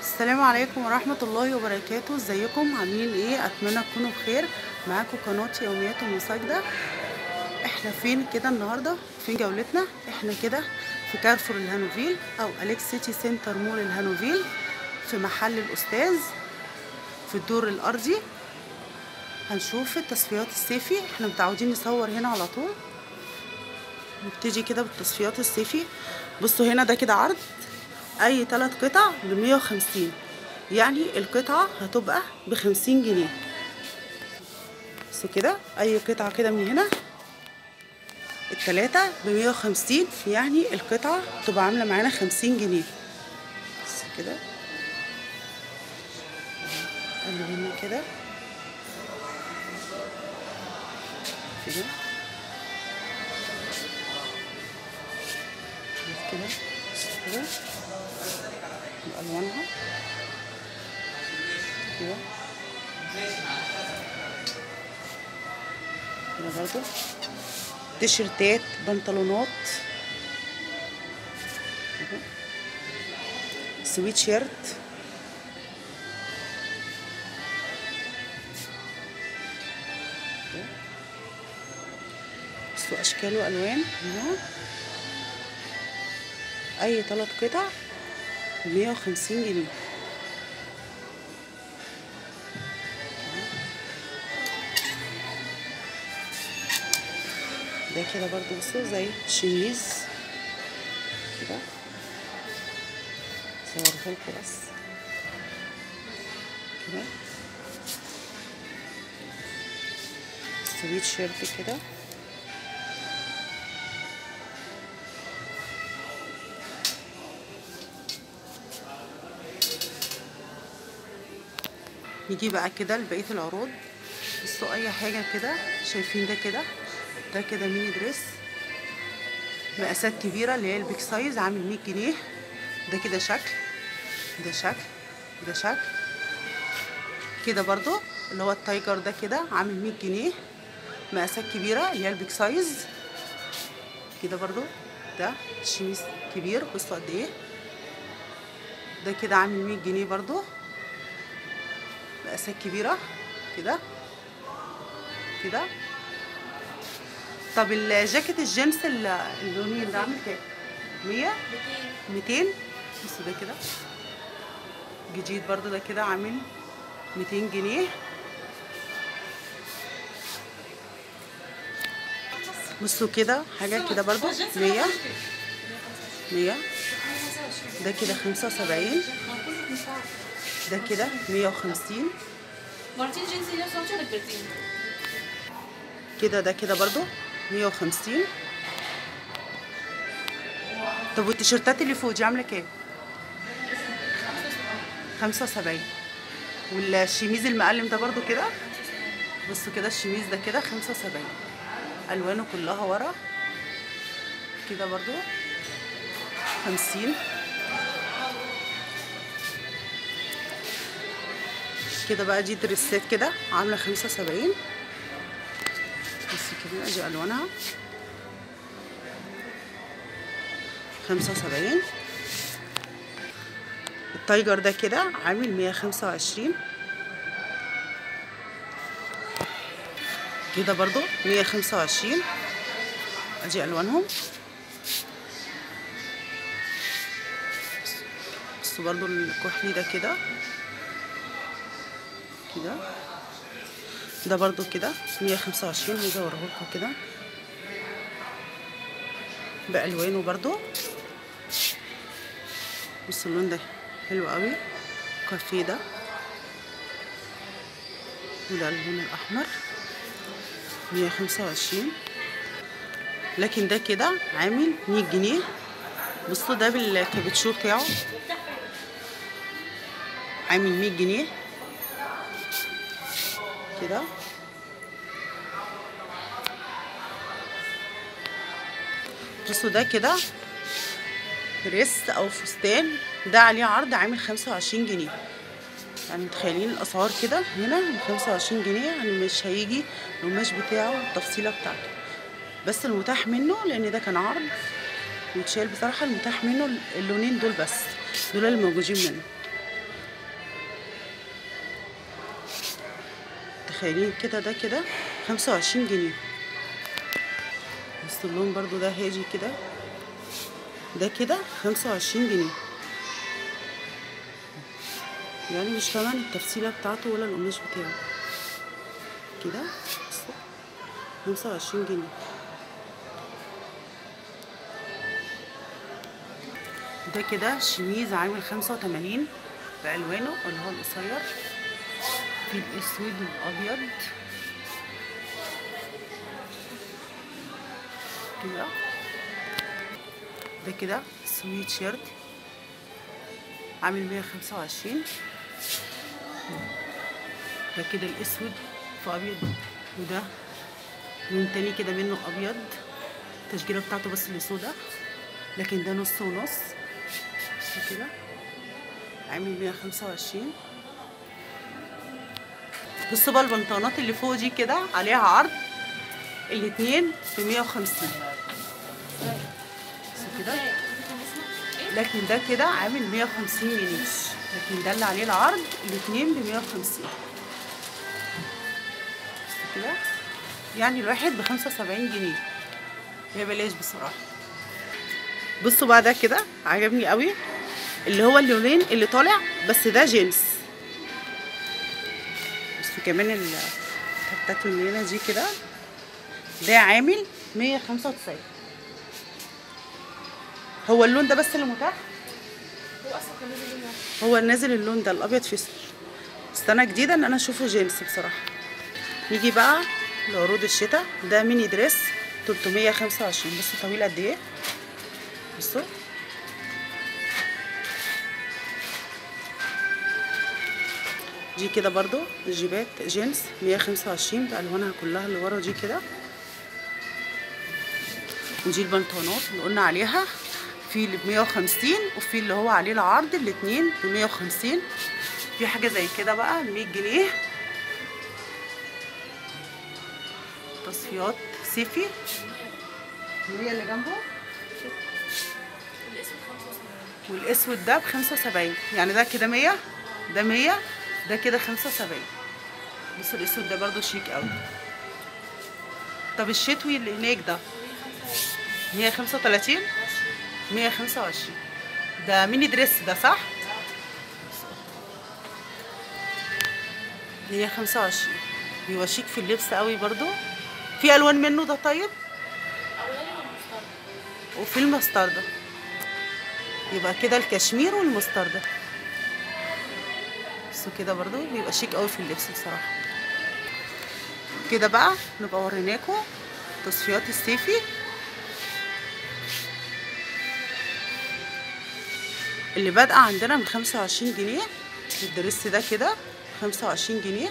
السلام عليكم ورحمة الله وبركاته ازيكم عاملين ايه اتمنى تكونوا بخير معاكم قناة يوميات ام ساجدة احنا فين كده النهاردة فين جولتنا احنا كده في كارفور الهانوفيل او اليكس سيتي سنتر مول الهانوفيل في محل الاستاذ في الدور الارضي هنشوف التصفيات الصيفي احنا متعودين نصور هنا على طول نبتدي كده بالتصفيات الصيفي بصوا هنا ده كده عرض اي ثلاث قطع ب 150 يعني القطعه هتبقى ب 50 جنيه بصوا كده اي قطعه كده من هنا التلاتة ب 150 يعني القطعه تبقى عامله معانا 50 جنيه بصوا كده قلب هنا كده كده كده كده بألوانها كده كده برضو تيشرتات بنطلونات كده سويت شيرت بصوا اشكال والوان هنا اي ثلاث قطع مية وخمسين جنيه ده كده برضو بصوا زي شميز كده صورهولكوا بس كده سويت شيرت كده نيجي بقى كده لبقيه العروض بصوا اي حاجه كده شايفين ده كده ده كده ميني دريس مقاسات كبيره اللي هي البيك سايز عامل 100 جنيه ده كده شكل ده شكل ده شكل كده برضو اللي هو التايجر ده كده عامل 100 جنيه مقاسات كبيره اللي هي البيك سايز كده برضو ده شميس كبير بصوا قد ايه ده كده عامل 100 جنيه برضو مقاسات كبيرة كده كده طب الجاكيت الجينز اللونين ده عامل كام؟ 100 200 بصوا ده كده جديد برضو ده كده عامل 200 جنيه بصوا كده حاجة كده برضو 100 100 ده كده 75 ده كده 150 مرتين جنسي نفس ولا كبرتين كده ده كده برضو 150 طب والتيشيرتات اللي فوق دي عامله كام 75 والشميز المقلم ده برضو كده بصوا كده الشميز ده كده 75 الوانه كلها ورا كده برضو 50 كده بقى دي دريسات كده عامله خمسة وسبعين بس كده ادي الوانها خمسة وسبعين التايجر ده كده عامل مية خمسة وعشرين كده برضو مية خمسة وعشرين ادي الوانهم بصوا برضو الكحلي ده كده كده ده برضو كده مية خمسة وعشرين عايزة اوريهولكوا كده بألوانه برضو بصوا اللون ده حلو قوي كافيه ده وده اللون الأحمر مية خمسة وعشرين لكن ده كده عامل مية جنيه بصوا ده بالكابتشو بتاعه عامل مية جنيه كده بصوا ده كده دريس او فستان ده عليه عرض عامل خمسة وعشرين جنيه يعني متخيلين الاسعار كده هنا بخمسة وعشرين جنيه يعني مش هيجي القماش بتاعه التفصيله بتاعته بس المتاح منه لان ده كان عرض ويتشال بصراحه المتاح منه اللونين دول بس دول اللي موجودين منه متخيلين كده ده كده خمسة وعشرين جنيه بس اللون برضو ده هاجي كده ده كده خمسة وعشرين جنيه يعني مش فاهمة التفصيلة بتاعته ولا القماش بتاعه كده خمسة وعشرين جنيه ده كده شميز عامل خمسة وتمانين بألوانه اللي هو القصير في الأسود والأبيض كده ده كده سويت شيرت عامل مية خمسة وعشرين ده كده الأسود في أبيض وده لون تاني كده منه أبيض التشجيرة بتاعته بس اللي سودا لكن ده نص ونص كده عامل مية خمسة وعشرين بصوا بقى البنطلونات اللي فوق دي كده عليها عرض الاتنين بمية وخمسين كده لكن ده كده عامل مية وخمسين جنيه لكن ده اللي عليه العرض الاتنين بمية وخمسين كده يعني الواحد بخمسة وسبعين جنيه هي بلاش بصراحة بصوا بقى ده كده عجبني قوي اللي هو اللونين اللي طالع بس ده جينز بس كمان التكتات اللي هنا دي كده ده عامل مية خمسة وتسعين هو اللون ده بس اللي متاح هو اصلا كان نازل لون واحد هو نازل اللون ده الابيض في اسود سنه جديده ان انا اشوفه جينز بصراحه نيجي بقى لعروض الشتاء ده ميني دريس 325 بصوا طويل قد ايه بصوا دي كده برضو الجيبات جينز 125 بألوانها كلها اللي ورا دي كده ودي البنطلونات اللي قلنا عليها في اللي ب 150 وفي اللي هو عليه العرض الاتنين ب 150 في حاجة زي كده بقى 100 جنيه تصفيات سيفي هي اللي جنبه الاسود 75 والاسود ده ب 75 يعني ده كده 100 ده 100 ده كده 75 بص الاسود ده برضو شيك قوي طب الشتوي اللي هناك ده 135 125 ده ميني دريس ده صح 125 بيبقى شيك في اللبس قوي برضو في الوان منه ده طيب اولاني والمسترد وفي المستردة يبقى كده الكشمير والمستردة بصوا كده برضو بيبقى شيك قوي في اللبس بصراحة كده بقى نبقى وريناكم تصفيات الصيفي اللي بادئة عندنا من خمسة وعشرين جنيه الدرس ده كده خمسة وعشرين جنيه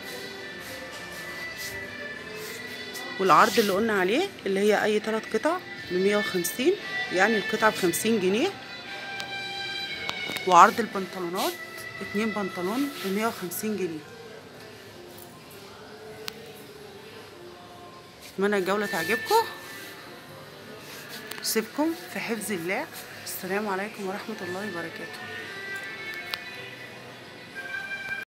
والعرض اللي قلنا عليه اللي هي اي تلات قطع بمية وخمسين يعني القطعة بخمسين جنيه وعرض البنطلونات اتنين بنطلون بمية وخمسين جنيه اتمنى الجولة تعجبكم سيبكم في حفظ الله السلام عليكم ورحمة الله وبركاته